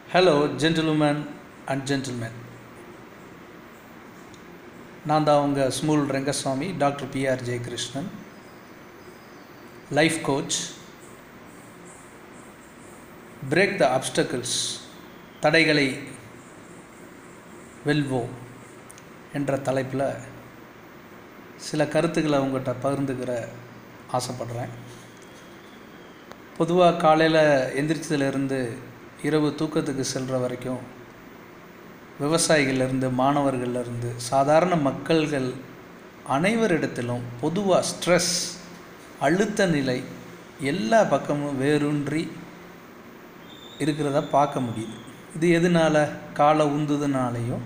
hello gentleman and gentleman நான் தான் உங்கள் ஸ்மூல் Rengasamy doctor PR Jayakrishnan life coach break the obstacles தடைகளை வெல்வோம் என்ற தலைப்பில் சில கருத்துக்களை உங்கள்கிட்ட பகிர்ந்துக்கிற ஆசைப்படுறேன் பொதுவாக காலையில் எந்திரிச்சதுலேருந்து இரவு தூக்கத்துக்கு செல்கிற வரைக்கும் விவசாயிகள்லேருந்து மாணவர்கள்லேருந்து சாதாரண மக்கள்கள் அனைவரிடத்திலும் பொதுவாக ஸ்ட்ரெஸ் அழுத்த நிலை எல்லா பக்கமும் வேரூன்றி இருக்கிறத பார்க்க முடியுது இது எதனால் காலை உந்துதுனாலையும்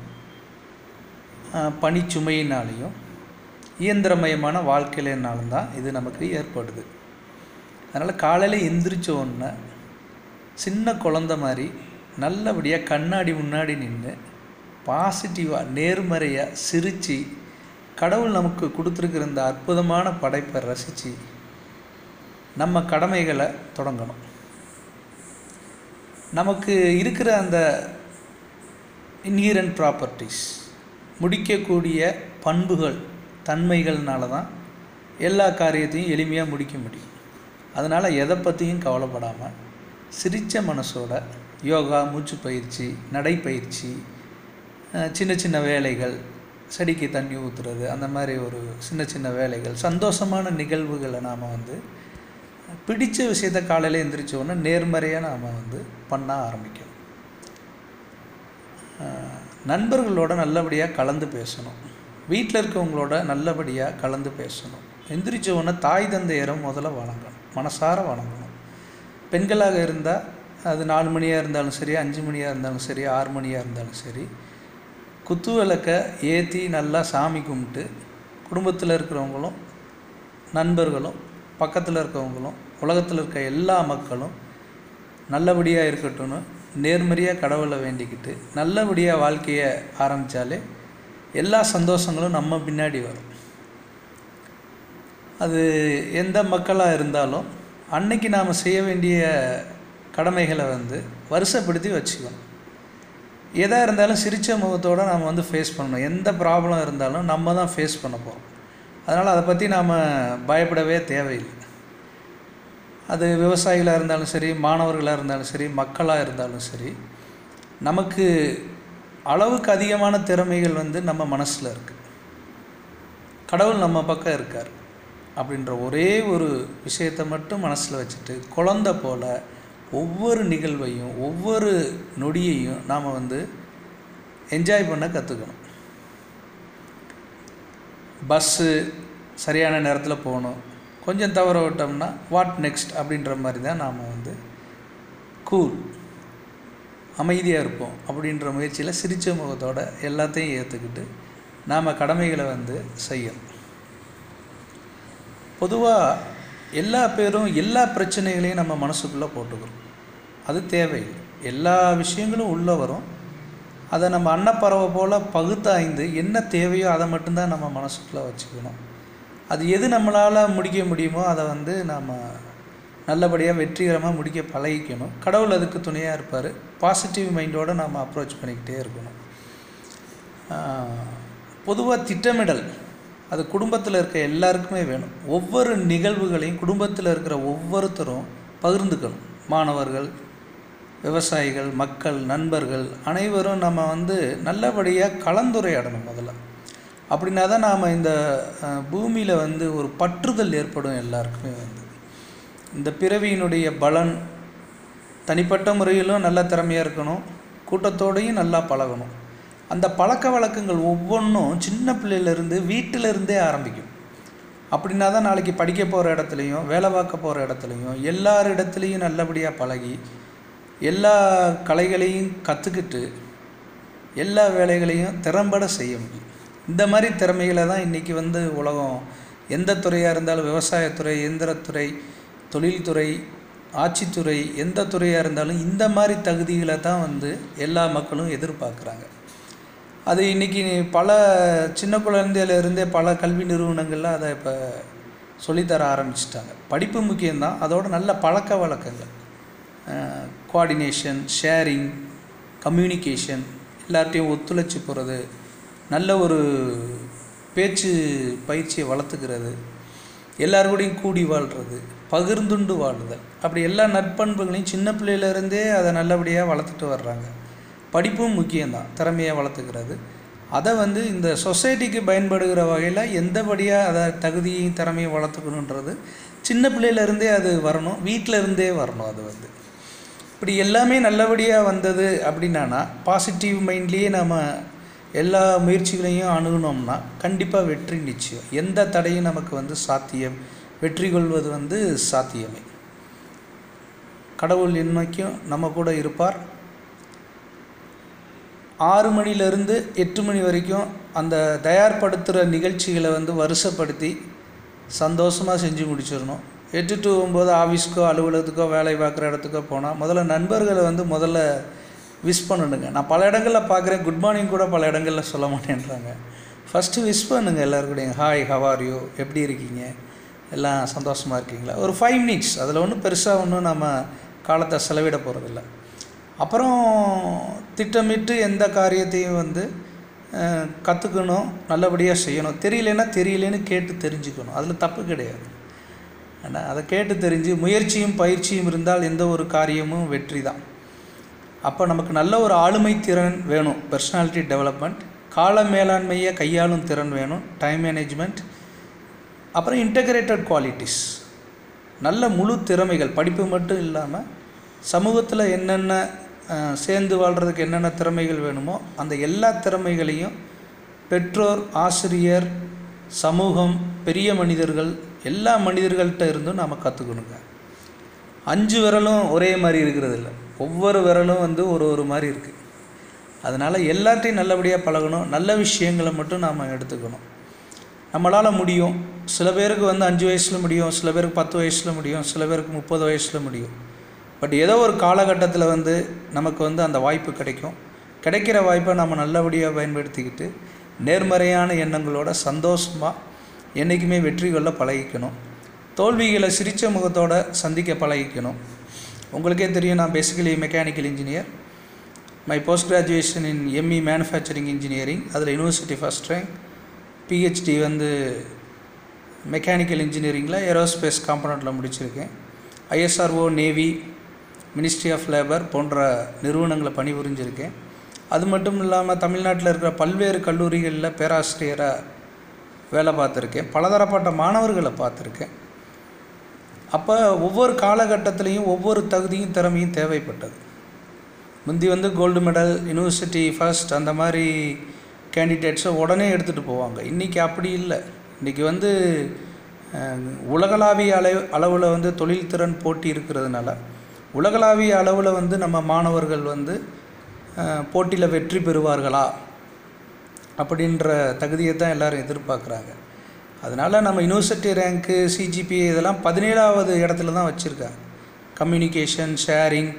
பனிச்சுமையினாலையும் இயந்திரமயமான வாழ்க்கையினாலும் தான் இது நமக்கு ஏற்படுது அதனால் காலையில் எந்திரிச்ச உடனே சின்ன குழந்த மாதிரி நல்லபடியாக கண்ணாடி முன்னாடி நின்று பாசிட்டிவாக நேர்மறையாக சிரித்து கடவுள் நமக்கு கொடுத்துருக்கிற இந்த அற்புதமான படைப்பை ரசித்து நம்ம கடமைகளை தொடங்கணும் நமக்கு இருக்கிற அந்த இன்ஹீரண்ட் ப்ராப்பர்ட்டிஸ் முடிக்கக்கூடிய பண்புகள் தன்மைகள்னால தான் எல்லா காரியத்தையும் எளிமையாக முடிக்க முடியும் அதனால் எதை பற்றியும் கவலைப்படாமல் சிரித்த மனசோட யோகா மூச்சு பயிற்சி நடைப்பயிற்சி சின்ன சின்ன வேலைகள் செடிக்கு தண்ணி ஊற்றுறது அந்த மாதிரி ஒரு சின்ன சின்ன வேலைகள் சந்தோஷமான நிகழ்வுகளை நாம் வந்து பிடித்த விஷயத்த காலையில் எந்திரிச்ச உடனே நேர்மறையாக நாம் வந்து பண்ண ஆரம்பிக்கணும் நண்பர்களோட நல்லபடியாக கலந்து பேசணும் வீட்டில் இருக்கவங்களோட நல்லபடியாக கலந்து பேசணும் எந்திரிச்ச உடனே தாய் தந்தையரை முதல்ல வணங்கணும் மனசார வணங்கணும் பெண்களாக இருந்தால் அது நாலு மணியாக இருந்தாலும் சரி அஞ்சு மணியாக இருந்தாலும் சரி ஆறு மணியாக இருந்தாலும் சரி குத்து விளக்கை ஏற்றி நல்லா சாமி கும்பிட்டு குடும்பத்தில் இருக்கிறவங்களும் நண்பர்களும் பக்கத்தில் இருக்கவங்களும் உலகத்தில் இருக்க எல்லா மக்களும் நல்லபடியாக இருக்கட்டும்னு நேர்மறையாக கடவுளை வேண்டிக்கிட்டு நல்லபடியாக வாழ்க்கையை ஆரம்பித்தாலே எல்லா சந்தோஷங்களும் நம்ம பின்னாடி வரும் அது எந்த மக்களாக இருந்தாலும் அன்னைக்கு நாம் செய்ய வேண்டிய கடமைகளை வந்து வருஷப்படுத்தி வச்சுக்கணும் எதாக இருந்தாலும் சிரித்த முகத்தோடு நாம் வந்து ஃபேஸ் பண்ணணும் எந்த ப்ராப்ளம் இருந்தாலும் நம்ம தான் ஃபேஸ் பண்ண போகிறோம் அதனால் அதை பற்றி நாம் பயப்படவே தேவையில்லை அது விவசாயிகளாக இருந்தாலும் சரி மாணவர்களாக இருந்தாலும் சரி மக்களாக இருந்தாலும் சரி நமக்கு அளவுக்கு அதிகமான திறமைகள் வந்து நம்ம மனசில் இருக்குது கடவுள் நம்ம பக்கம் இருக்கார் அப்படின்ற ஒரே ஒரு விஷயத்தை மட்டும் மனசில் வச்சுட்டு குழந்த போல் ஒவ்வொரு நிகழ்வையும் ஒவ்வொரு நொடியையும் நாம் வந்து என்ஜாய் பண்ண கற்றுக்கணும் பஸ்ஸு சரியான நேரத்தில் போகணும் கொஞ்சம் தவற விட்டோம்னா வாட் நெக்ஸ்ட் அப்படின்ற மாதிரி தான் நாம் வந்து கூல் அமைதியாக இருப்போம் அப்படின்ற முயற்சியில் சிரித்த முகத்தோட எல்லாத்தையும் ஏற்றுக்கிட்டு நாம் கடமைகளை வந்து செய்யணும் பொதுவாக எல்லா பேரும் எல்லா பிரச்சனைகளையும் நம்ம மனசுக்குள்ளே போட்டுக்கிறோம் அது தேவையில்லை எல்லா விஷயங்களும் உள்ளே வரும் அதை நம்ம அன்னப்பறவை போல் பகுத்தாய்ந்து என்ன தேவையோ அதை மட்டும்தான் நம்ம மனசுக்குள்ளே வச்சுக்கணும் அது எது நம்மளால் முடிக்க முடியுமோ அதை வந்து நாம் நல்லபடியாக வெற்றிகரமாக முடிக்க பழகிக்கணும் கடவுள் அதுக்கு துணையாக இருப்பார் பாசிட்டிவ் மைண்டோடு நாம் அப்ரோச் பண்ணிக்கிட்டே இருக்கணும் பொதுவாக திட்டமிடல் அது குடும்பத்தில் இருக்க எல்லாருக்குமே வேணும் ஒவ்வொரு நிகழ்வுகளையும் குடும்பத்தில் இருக்கிற ஒவ்வொருத்தரும் பகிர்ந்துக்கணும் மாணவர்கள் விவசாயிகள் மக்கள் நண்பர்கள் அனைவரும் நம்ம வந்து நல்லபடியாக கலந்துரையாடணும் முதல்ல அப்படின்னா தான் நாம் இந்த பூமியில் வந்து ஒரு பற்றுதல் ஏற்படும் எல்லாருக்குமே வந்து இந்த பிறவியினுடைய பலன் தனிப்பட்ட முறையிலும் நல்ல திறமையாக இருக்கணும் கூட்டத்தோடையும் நல்லா பழகணும் அந்த பழக்க வழக்கங்கள் ஒவ்வொன்றும் சின்ன பிள்ளையிலேருந்து வீட்டிலேருந்தே ஆரம்பிக்கும் அப்படின்னா தான் நாளைக்கு படிக்க போகிற இடத்துலையும் வேலை பார்க்க போகிற இடத்துலையும் எல்லார் இடத்துலையும் நல்லபடியாக பழகி எல்லா கலைகளையும் கற்றுக்கிட்டு எல்லா வேலைகளையும் திறம்பட செய்ய முடியும் இந்த மாதிரி திறமைகளை தான் இன்றைக்கி வந்து உலகம் எந்த துறையாக இருந்தாலும் விவசாயத்துறை இயந்திரத்துறை தொழில்துறை ஆட்சித்துறை எந்த துறையாக இருந்தாலும் இந்த மாதிரி தகுதிகளை தான் வந்து எல்லா மக்களும் எதிர்பார்க்குறாங்க அது இன்றைக்கி பல சின்ன குழந்தையிலேருந்தே பல கல்வி நிறுவனங்களில் அதை இப்போ சொல்லித்தர ஆரம்பிச்சிட்டாங்க படிப்பு முக்கியம்தான் அதோட நல்ல பழக்க வழக்கங்கள் கோஆர்டினேஷன் ஷேரிங் கம்யூனிகேஷன் எல்லார்ட்டையும் ஒத்துழைச்சி போகிறது நல்ல ஒரு பேச்சு பயிற்சியை வளர்த்துக்கிறது எல்லார் கூடயும் கூடி வாழ்கிறது பகிர்ந்துண்டு வாழுதல் அப்படி எல்லா நற்பண்புகளையும் சின்ன பிள்ளையிலேருந்தே அதை நல்லபடியாக வளர்த்துட்டு வர்றாங்க படிப்பும் முக்கியம்தான் திறமையாக வளர்த்துக்கிறது அதை வந்து இந்த சொசைட்டிக்கு பயன்படுகிற வகையில் எந்தபடியாக அதை தகுதியையும் திறமையும் வளர்த்துக்கணுன்றது சின்ன பிள்ளையிலேருந்தே அது வரணும் வீட்டில் இருந்தே வரணும் அது வந்து இப்படி எல்லாமே நல்லபடியாக வந்தது அப்படின்னா பாசிட்டிவ் மைண்ட்லேயே நம்ம எல்லா முயற்சிகளையும் அணுகுனோம்னா கண்டிப்பாக வெற்றி நிச்சயம் எந்த தடையும் நமக்கு வந்து சாத்தியம் வெற்றி கொள்வது வந்து சாத்தியமே கடவுள் என்னைக்கும் நம்ம கூட இருப்பார் ஆறு மணிலேருந்து எட்டு மணி வரைக்கும் அந்த தயார்படுத்துகிற நிகழ்ச்சிகளை வந்து வருஷப்படுத்தி சந்தோஷமாக செஞ்சு முடிச்சிடணும் எட்டு டு ஒம்பது ஆஃபீஸ்க்கோ அலுவலகத்துக்கோ வேலை பார்க்குற இடத்துக்கோ போனால் முதல்ல நண்பர்களை வந்து முதல்ல விஷ் பண்ணணுங்க நான் பல இடங்களில் பார்க்குறேன் குட் மார்னிங் கூட பல இடங்களில் சொல்ல மாட்டேன்றாங்க ஃபஸ்ட்டு விஷ் பண்ணுங்க எல்லாருக்கூடையும் ஹாய் ஹவார் யூ எப்படி இருக்கீங்க எல்லாம் சந்தோஷமாக இருக்கீங்களா ஒரு ஃபைவ் மினிட்ஸ் அதில் ஒன்றும் பெருசாக ஒன்றும் நம்ம காலத்தை செலவிட போகிறதில்ல அப்புறம் திட்டமிட்டு எந்த காரியத்தையும் வந்து கற்றுக்கணும் நல்லபடியாக செய்யணும் தெரியலன்னா தெரியலன்னு கேட்டு தெரிஞ்சுக்கணும் அதில் தப்பு கிடையாது ஆனால் அதை கேட்டு தெரிஞ்சு முயற்சியும் பயிற்சியும் இருந்தால் எந்த ஒரு காரியமும் வெற்றி தான் அப்போ நமக்கு நல்ல ஒரு ஆளுமை திறன் வேணும் பர்சனாலிட்டி டெவலப்மெண்ட் கால மேலாண்மையை கையாளும் திறன் வேணும் டைம் மேனேஜ்மெண்ட் அப்புறம் இன்டகிரேட்டட் குவாலிட்டிஸ் நல்ல முழு திறமைகள் படிப்பு மட்டும் இல்லாமல் சமூகத்தில் என்னென்ன சேர்ந்து வாழ்கிறதுக்கு என்னென்ன திறமைகள் வேணுமோ அந்த எல்லா திறமைகளையும் பெற்றோர் ஆசிரியர் சமூகம் பெரிய மனிதர்கள் எல்லா மனிதர்கள்ட்ட இருந்தும் நாம் கற்றுக்கணுங்க அஞ்சு விரலும் ஒரே மாதிரி இருக்கிறது இல்லை ஒவ்வொரு விரலும் வந்து ஒரு ஒரு மாதிரி இருக்குது அதனால் எல்லாத்தையும் நல்லபடியாக பழகணும் நல்ல விஷயங்களை மட்டும் நாம் எடுத்துக்கணும் நம்மளால் முடியும் சில பேருக்கு வந்து அஞ்சு வயசில் முடியும் சில பேருக்கு பத்து வயசில் முடியும் சில பேருக்கு முப்பது வயசில் முடியும் பட் ஏதோ ஒரு காலகட்டத்தில் வந்து நமக்கு வந்து அந்த வாய்ப்பு கிடைக்கும் கிடைக்கிற வாய்ப்பை நம்ம நல்லபடியாக பயன்படுத்திக்கிட்டு நேர்மறையான எண்ணங்களோட சந்தோஷமாக என்றைக்குமே வெற்றி கொள்ள பழகிக்கணும் தோல்விகளை சிரித்த முகத்தோடு சந்திக்க பழகிக்கணும் உங்களுக்கே தெரியும் நான் basically mechanical engineer my post graduation in ME manufacturing engineering அதில் யூனிவர்சிட்டி ஃபஸ்ட் ரேங்க் பிஹெச்டி வந்து மெக்கானிக்கல் இன்ஜினியரிங்கில் ஏரோஸ்பேஸ் காம்பனண்ட்டில் முடிச்சிருக்கேன் ISRO navy ministry of labour போன்ற நிறுவனங்களை பணிபுரிஞ்சிருக்கேன் அது மட்டும் இல்லாமல் தமிழ்நாட்டில் இருக்கிற பல்வேறு கல்லூரிகளில் பேராசிரியராக வேலை பார்த்துருக்கேன் பலதரப்பட்ட மாணவர்களை பார்த்துருக்கேன் அப்போ ஒவ்வொரு காலகட்டத்திலையும் ஒவ்வொரு தகுதியும் திறமையும் தேவைப்பட்டது முந்தி வந்து கோல்டு மெடல் யூனிவர்சிட்டி ஃபர்ஸ்ட் அந்த மாதிரி கேண்டிடேட்ஸை உடனே எடுத்துகிட்டு போவாங்க இன்றைக்கி அப்படி இல்லை இன்றைக்கி வந்து உலகளாவிய அளவு அளவில் வந்து தொழில்திறன் போட்டி இருக்கிறதுனால உலகளாவிய அளவில் வந்து நம்ம மாணவர்கள் வந்து போட்டியில் வெற்றி பெறுவார்களா அப்படின்ற தகுதியை தான் எல்லோரும் எதிர்பார்க்குறாங்க அதனால் நம்ம யூனிவர்சிட்டி ரேங்க்கு சிஜிபிஏ இதெல்லாம் பதினேழாவது இடத்துல தான் வச்சுருக்காங்க communication sharing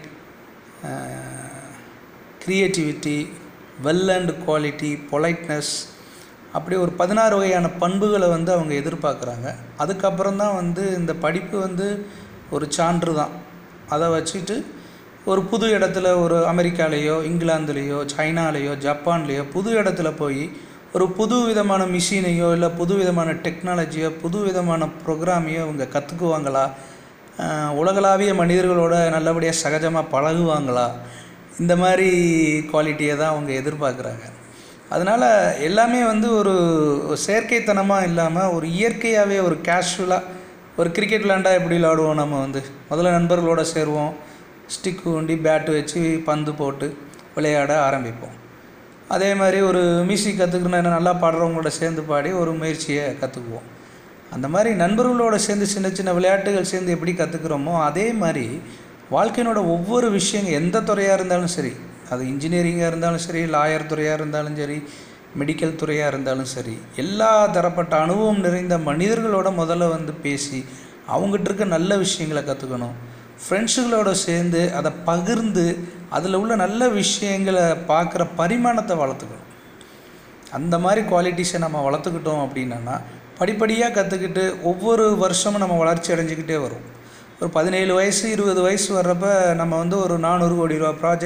creativity well and quality politeness அப்படி ஒரு பதினாறு வகையான பண்புகளை வந்து அவங்க எதிர்பார்க்குறாங்க அதுக்கப்புறம் தான் வந்து இந்த படிப்பு வந்து ஒரு சான்று தான் அதை வச்சுட்டு ஒரு புது இடத்துல ஒரு அமெரிக்காலேயோ இங்கிலாந்துலேயோ சைனாலேயோ ஜப்பான்லேயோ புது இடத்துல போய் ஒரு புது விதமான மிஷினையோ இல்லை புது விதமான டெக்னாலஜியோ புது விதமான ப்ரோக்ராமையோ அவங்க கற்றுக்குவாங்களா உலகளாவிய மனிதர்களோட நல்லபடியாக சகஜமாக பழகுவாங்களா இந்த மாதிரி குவாலிட்டியை தான் அவங்க எதிர்பார்க்குறாங்க அதனால் எல்லாமே வந்து ஒரு செயற்கைத்தனமாக இல்லாமல் ஒரு இயற்கையாகவே ஒரு கேஷுவலாக ஒரு கிரிக்கெட் விளாண்டா எப்படி விளாடுவோம் நம்ம வந்து முதல்ல நண்பர்களோட சேருவோம் ஸ்டிக்கு ஊண்டி பேட்டு வச்சு பந்து போட்டு விளையாட ஆரம்பிப்போம் அதே மாதிரி ஒரு மியூசிக் கற்றுக்கணும் நல்லா பாடுறவங்களோட சேர்ந்து பாடி ஒரு முயற்சியை கற்றுக்குவோம் அந்த மாதிரி நண்பர்களோட சேர்ந்து சின்ன சின்ன விளையாட்டுகள் சேர்ந்து எப்படி கற்றுக்குறோமோ அதே மாதிரி வாழ்க்கையினோட ஒவ்வொரு விஷயங்கள் எந்த துறையாக இருந்தாலும் சரி அது இன்ஜினியரிங்காக இருந்தாலும் சரி லாயர் துறையாக இருந்தாலும் சரி மெடிக்கல் துறையாக இருந்தாலும் சரி எல்லா தரப்பட்ட அனுபவம் நிறைந்த மனிதர்களோட முதல்ல வந்து பேசி அவங்ககிட்ட இருக்க நல்ல விஷயங்களை கற்றுக்கணும் ஃப்ரெண்ட்ஸுகளோட சேர்ந்து அதை பகிர்ந்து அதில் உள்ள நல்ல விஷயங்களை பார்க்குற பரிமாணத்தை வளர்த்துக்கணும் அந்த மாதிரி குவாலிட்டிஸை நம்ம வளர்த்துக்கிட்டோம் அப்படின்னா படிப்படியாக கற்றுக்கிட்டு ஒவ்வொரு வருஷமும் நம்ம வளர்ச்சி அடைஞ்சிக்கிட்டே வரும் ஒரு பதினேழு வயசு இருபது வயசு வர்றப்ப நம்ம வந்து ஒரு நானூறு கோடி ரூபா ப்ராஜெக்ட்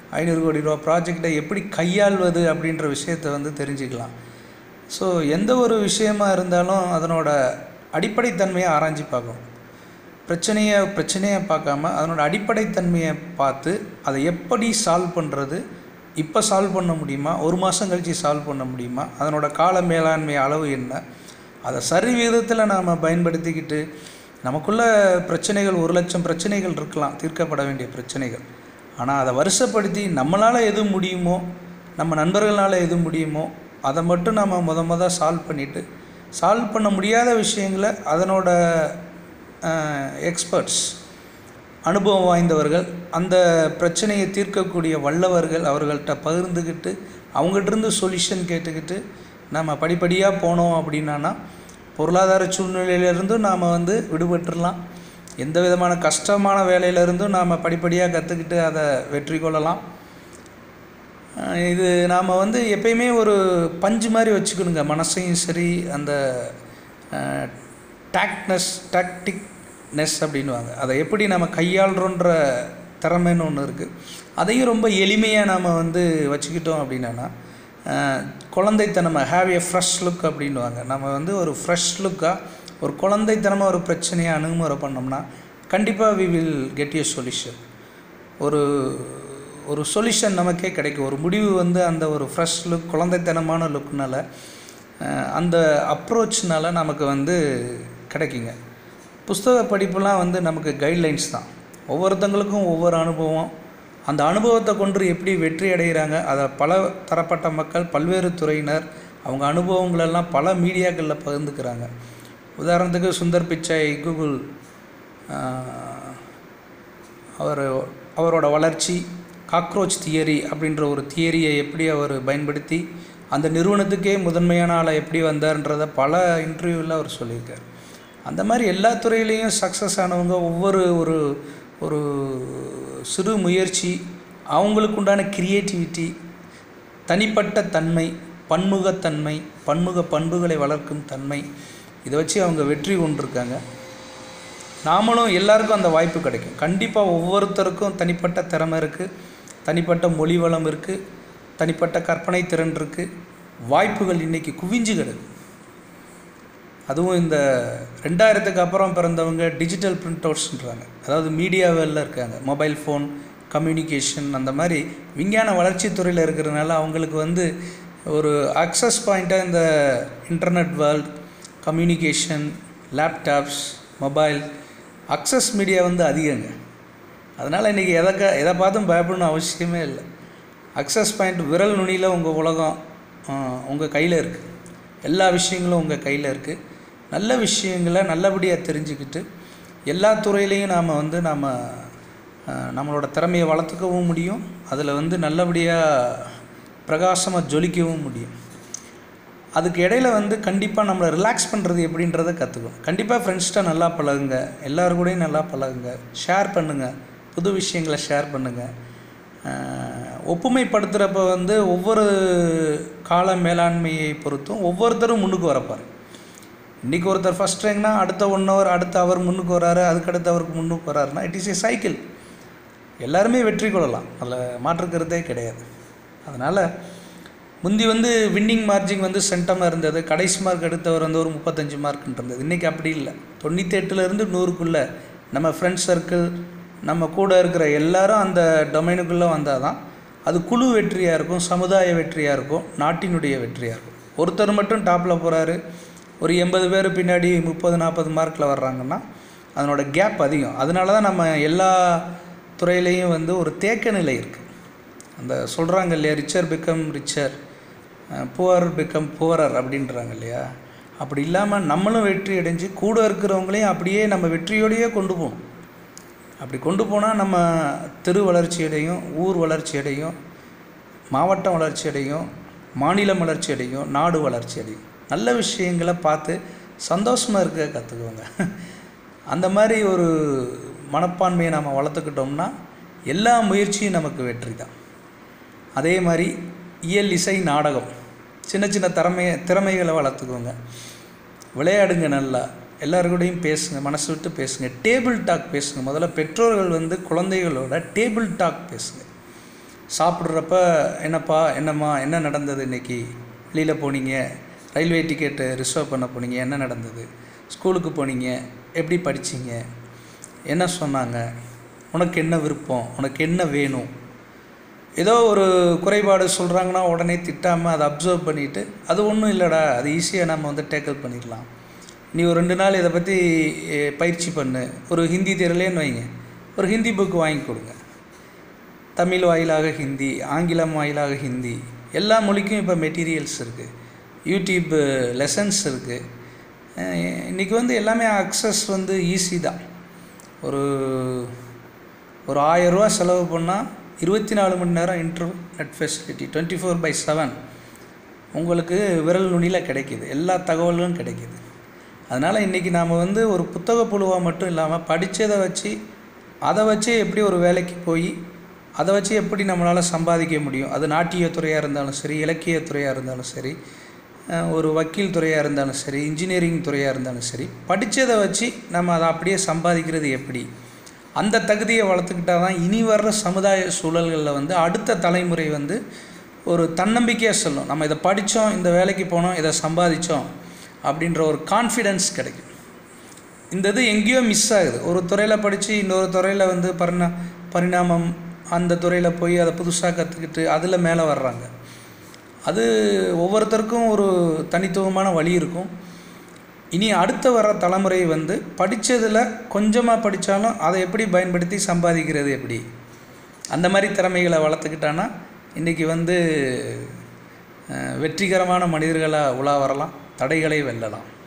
ஐநூறு கோடி ரூபா ப்ராஜெக்டை எப்படி கையாள்வது அப்படின்ற விஷயத்தை வந்து தெரிஞ்சுக்கலாம் ஸோ எந்த ஒரு விஷயமா இருந்தாலும் அதனோட அடிப்படைத்தன்மையை ஆராய்ஞ்சு பார்க்கணும் பிரச்சனையை பிரச்சனையை பார்க்காம அதனோட அடிப்படைத்தன்மையை பார்த்து அதை எப்படி சால்வ் பண்ணுறது இப்போ சால்வ் பண்ண முடியுமா ஒரு மாதம் கழித்து சால்வ் பண்ண முடியுமா அதனோட கால மேலாண்மை அளவு என்ன அதை சரி விகிதத்தில் நாம் பயன்படுத்திக்கிட்டு நமக்குள்ள பிரச்சனைகள் ஒரு லட்சம் பிரச்சனைகள் இருக்கலாம் தீர்க்கப்பட வேண்டிய பிரச்சனைகள் ஆனால் அதை வருஷப்படுத்தி நம்மளால் எது முடியுமோ நம்ம நண்பர்களால் எது முடியுமோ அதை மட்டும் நம்ம முத முத சால்வ் பண்ணிவிட்டு சால்வ் பண்ண முடியாத விஷயங்களை அதனோட எக்ஸ்பர்ட்ஸ் அனுபவம் வாய்ந்தவர்கள் அந்த பிரச்சனையை தீர்க்கக்கூடிய வல்லவர்கள் அவர்கள்ட்ட பகிர்ந்துக்கிட்டு அவங்ககிட்டருந்து சொல்யூஷன் கேட்டுக்கிட்டு நம்ம படிப்படியாக போனோம் அப்படின்னா பொருளாதார சூழ்நிலையிலேருந்தும் நாம் வந்து விடுபட்டுடலாம் எந்த விதமான கஷ்டமான வேலையிலேருந்தும் நாம் படிப்படியாக கற்றுக்கிட்டு அதை வெற்றி கொள்ளலாம் அஹ் இது நாம் வந்து எப்பயுமே ஒரு பஞ்சு மாதிரி வச்சுக்கணுங்க மனசையும் சரி அந்த டாக்னஸ் டாக்டிக்னஸ் அப்படின்வாங்க அதை எப்படி நம்ம கையாளுறோன்ற திறமைன்னு ஒன்று இருக்குது அதையும் ரொம்ப எளிமையாக நாம் வந்து வச்சுக்கிட்டோம் அப்படின்னா அஹ் குழந்தைத்தனமா ஹேவ் எ ஃப்ரெஷ் லுக் அப்படின்வாங்க நம்ம வந்து ஒரு ஃப்ரெஷ் லுக்காக ஒரு குழந்தைத்தனமாக ஒரு பிரச்சனையை அணுகுமுறை பண்ணோம்னா கண்டிப்பாக we will get a solution ஒரு ஒரு சொல்யூஷன் நமக்கே கிடைக்கும் ஒரு முடிவு வந்து அந்த ஒரு ஃப்ரெஷ் லுக் குழந்தைத்தனமான லுக்னால அஹ், அந்த அப்ரோச்னால நமக்கு வந்து கிடைக்குங்க புஸ்தக படிப்புலாம் வந்து நமக்கு கைட்லைன்ஸ் தான் ஒவ்வொருத்தங்களுக்கும் ஒவ்வொரு அனுபவம் அந்த அனுபவத்தை கொண்டு எப்படி வெற்றி அடைகிறாங்க அதை பல தரப்பட்ட மக்கள் பல்வேறு துறையினர் அவங்க அனுபவங்களெல்லாம் பல மீடியாக்களில் பகிர்ந்துக்கிறாங்க உதாரணத்துக்கு சுந்தர் பிச்சை கூகுள் ஆஹ், அவர் அவரோட வளர்ச்சி காக்ரோச் தியரி அப்படின்ற ஒரு தியரியை எப்படி அவர் பயன்படுத்தி அந்த நிறுவனத்துக்கே முதன்மையான ஆளை எப்படி வந்தார்ன்றதை பல இன்டர்வியூவில் அவர் சொல்லியிருக்கார் அந்த மாதிரி எல்லா துறையிலையும் சக்ஸஸ் ஆனவங்க ஒவ்வொரு ஒரு ஒரு சிறு முயற்சி அவங்களுக்கு உண்டான கிரியேட்டிவிட்டி தனிப்பட்ட தன்மை பன்முகத்தன்மை பன்முக பண்புகளை வளர்க்கும் தன்மை இதை வச்சு அவங்க வெற்றி கொண்டிருக்காங்க நாமளும் எல்லாருக்கும் அந்த வாய்ப்பு கிடைக்கும் கண்டிப்பாக ஒவ்வொருத்தருக்கும் தனிப்பட்ட திறமை இருக்குது தனிப்பட்ட மொழி வளம் இருக்குது தனிப்பட்ட கற்பனை திறன் இருக்குது வாய்ப்புகள் இன்றைக்கி குவிஞ்சு கிடக்கு அதுவும் இந்த ரெண்டாயிரத்துக்கு அப்புறம் பிறந்தவங்க டிஜிட்டல் பிரிண்ட் அவுட்ஸ்ன்றாங்க அதாவது மீடியா வேலில் இருக்காங்க மொபைல் ஃபோன் கம்யூனிகேஷன் அந்த மாதிரி விஞ்ஞான வளர்ச்சி துறையில் இருக்கிறதுனால அவங்களுக்கு வந்து ஒரு அக்சஸ் பாயிண்ட்டாக இந்த internet world communication laptops mobile access media வந்து அதிகங்க அதனால் இன்றைக்கி எதை எதை பார்த்தும் பயப்படணும் அவசியமே இல்லை அக்சஸ் பாயிண்ட் விரல் நுனியில் உங்கள் உலகம் உங்கள் கையில் இருக்குது எல்லா விஷயங்களும் உங்கள் கையில் இருக்குது நல்ல விஷயங்களை நல்லபடியாக தெரிஞ்சுக்கிட்டு எல்லா துறையிலையும் நாம் வந்து நாம் நம்மளோட திறமையை வளர்த்துக்கவும் முடியும் அதில் வந்து நல்லபடியாக பிரகாசமாக ஜொலிக்கவும் முடியும் அதுக்கு இடையில வந்து கண்டிப்பாக நம்மளை ரிலாக்ஸ் பண்ணுறது எப்படின்றத கற்றுக்கணும் கண்டிப்பாக ஃப்ரெண்ட்ஸ்கிட்ட நல்லா பழகுங்க எல்லாரு கூடயும் நல்லா பழகுங்க ஷேர் பண்ணுங்கள் புது விஷயங்களை ஷேர் பண்ணுங்கள் ஒப்புமைப்படுத்துகிறப்ப வந்து ஒவ்வொரு கால மேலாண்மையை பொறுத்தும் ஒவ்வொருத்தரும் முன்னுக்கு வரப்பார் இன்றைக்கி ஒருத்தர் ஃபஸ்ட் ரேங்க்னா அடுத்த ஒன் ஹவர் அடுத்த அவர் முன்னுக்கு வராரு அதுக்கடுத்து அவருக்கு முன்னுக்கு வராருன்னா இட் இஸ் ஏ சைக்கிள் எல்லாருமே வெற்றி கொள்ளலாம் அதில் மாற்றுக்கிறதே கிடையாது அதனால் முந்தி வந்து வின்னிங் மார்ஜிங் வந்து சென்டமாக இருந்தது கடைசி மார்க் எடுத்தவர் வந்து ஒரு முப்பத்தஞ்சு மார்க்ன்ட்டு இருந்தது இன்றைக்கி அப்படி இல்லை தொண்ணூத்தெட்டுலேருந்து நூறுக்குள்ளே நம்ம ஃப்ரெண்ட்ஸ் சர்க்கிள் நம்ம கூட இருக்கிற எல்லாரும் அந்த டொமைனுக்குள்ளே வந்தால் தான் அது குழு வெற்றியாக இருக்கும் சமுதாய வெற்றியாக இருக்கும் நாட்டினுடைய வெற்றியாக இருக்கும் ஒருத்தர் மட்டும் டாப்பில் போகிறாரு ஒரு எண்பது பேர் பின்னாடி முப்பது நாற்பது மார்க்கில் வர்றாங்கன்னா அதனோட கேப் அதிகம் அதனால தான் நம்ம எல்லா துறையிலையும் வந்து ஒரு தேக்க நிலை இருக்குது அந்த சொல்கிறாங்க இல்லையா richer become richer poor become poorer அப்படின்றாங்க இல்லையா அப்படி இல்லாமல் நம்மளும் வெற்றி அடைஞ்சு கூட இருக்கிறவங்களையும் அப்படியே நம்ம வெற்றியோடையே கொண்டு போகணும் அப்படி கொண்டு போனால் நம்ம தெரு வளர்ச்சி அடையும் ஊர் வளர்ச்சி அடையும் மாவட்டம் வளர்ச்சி அடையும் மாநிலம் வளர்ச்சி அடையும் நாடு வளர்ச்சி அடையும் நல்ல விஷயங்களை பார்த்து சந்தோஷமாக இருக்க கற்றுக்குவோங்க அந்த மாதிரி ஒரு மனப்பான்மையை நம்ம வளர்த்துக்கிட்டோம்னா எல்லா முயற்சியும் நமக்கு வெற்றி தான் அதே மாதிரி இயல் இசை நாடகம் சின்ன சின்ன திறமைய திறமைகளை வளர்த்துக்கோங்க விளையாடுங்க நல்லா எல்லாருக்கூடையும் பேசுங்க மனசு விட்டு பேசுங்க டேபிள் டாக் பேசுங்க முதல்ல பெற்றோர்கள் வந்து குழந்தைகளோட டேபிள் டாக் பேசுங்க சாப்பிட்றப்ப என்னப்பா என்னம்மா என்ன நடந்தது இன்னைக்கு வெளியில் போனீங்க ரயில்வே டிக்கெட்டு ரிசர்வ் பண்ண போனீங்க என்ன நடந்தது ஸ்கூலுக்கு போனீங்க எப்படி படிச்சீங்க என்ன சொன்னாங்க உனக்கு என்ன விருப்பம் உனக்கு என்ன வேணும் ஏதோ ஒரு குறைபாடு சொல்கிறாங்கன்னா உடனே திட்டாமல் அதை அப்சர்வ் பண்ணிவிட்டு அது ஒன்றும் இல்லைடா அது ஈஸியாக நம்ம வந்து டேக்கிள் பண்ணிடலாம் நீ ஒரு ரெண்டு நாள் இதை பற்றி எ, பயிற்சி பண்ணு ஒரு ஹிந்தி தெரியலேன்னு வைங்க ஒரு ஹிந்தி புக் வாங்கி கொடுங்க தமிழ் வாயிலாக ஹிந்தி ஆங்கிலம் வாயிலாக ஹிந்தி எல்லா மொழிக்கும் இப்போ மெட்டீரியல்ஸ் இருக்குது யூடியூப் லெசன்ஸ் இருக்குது இன்றைக்கி வந்து எல்லாமே அக்சஸ் வந்து ஈஸி தான் ஒரு ஒரு ஆயரூவா செலவு பண்ணால் இருபத்தி நாலு மணி நேரம் internet facility twenty four by seven உங்களுக்கு விரல் நுனியில் கிடைக்கிது எல்லா தகவலும் கிடைக்கிது அதனால் இன்றைக்கி நாம் வந்து ஒரு புத்தக புழுவாக மட்டும் இல்லாமல் படித்ததை வச்சு அதை வச்சு எப்படி ஒரு வேலைக்கு போய் அதை வச்சு எப்படி நம்மளால் சம்பாதிக்க முடியும் அது நாட்டியத்துறையாக இருந்தாலும் சரி இலக்கியத்துறையாக இருந்தாலும் சரி அஹ் ஒரு வக்கீல் துறையாக இருந்தாலும் சரி இன்ஜினியரிங் துறையாக இருந்தாலும் சரி படித்ததை வச்சு நம்ம அதை அப்படியே சம்பாதிக்கிறது எப்படி அந்த தகுதியை வளர்த்துக்கிட்டா தான் இனி வர்ற சமுதாய சூழல்களில் வந்து அடுத்த தலைமுறை வந்து ஒரு தன்னம்பிக்கையாக சொல்லும் நம்ம இதை படித்தோம் இந்த வேலைக்கு போனோம் இதை சம்பாதிச்சோம் அப்படின்ற ஒரு கான்ஃபிடென்ஸ் கிடைக்கும் இந்த இது எங்கேயோ மிஸ் ஆகுது ஒரு துறையில் படித்து இன்னொரு துறையில் வந்து பரிணா பரிணாமம் அந்த துறையில் போய் அதை புதுசாக கற்றுக்கிட்டு அதில் மேலே வர்றாங்க அது ஒவ்வொருத்தருக்கும் ஒரு தனித்துவமான வழி இருக்கும் இனி அடுத்த வர தலைமுறை வந்து படித்ததில் கொஞ்சமாக படித்தாலும் அதை எப்படி பயன்படுத்தி சம்பாதிக்கிறது எப்படி அந்த மாதிரி திறமைகளை வளர்த்துக்கிட்டான்னா இன்றைக்கி வந்து அஹ், வெற்றிகரமான மனிதர்களாக உலா வரலாம் தடைகளை வெல்லலாம்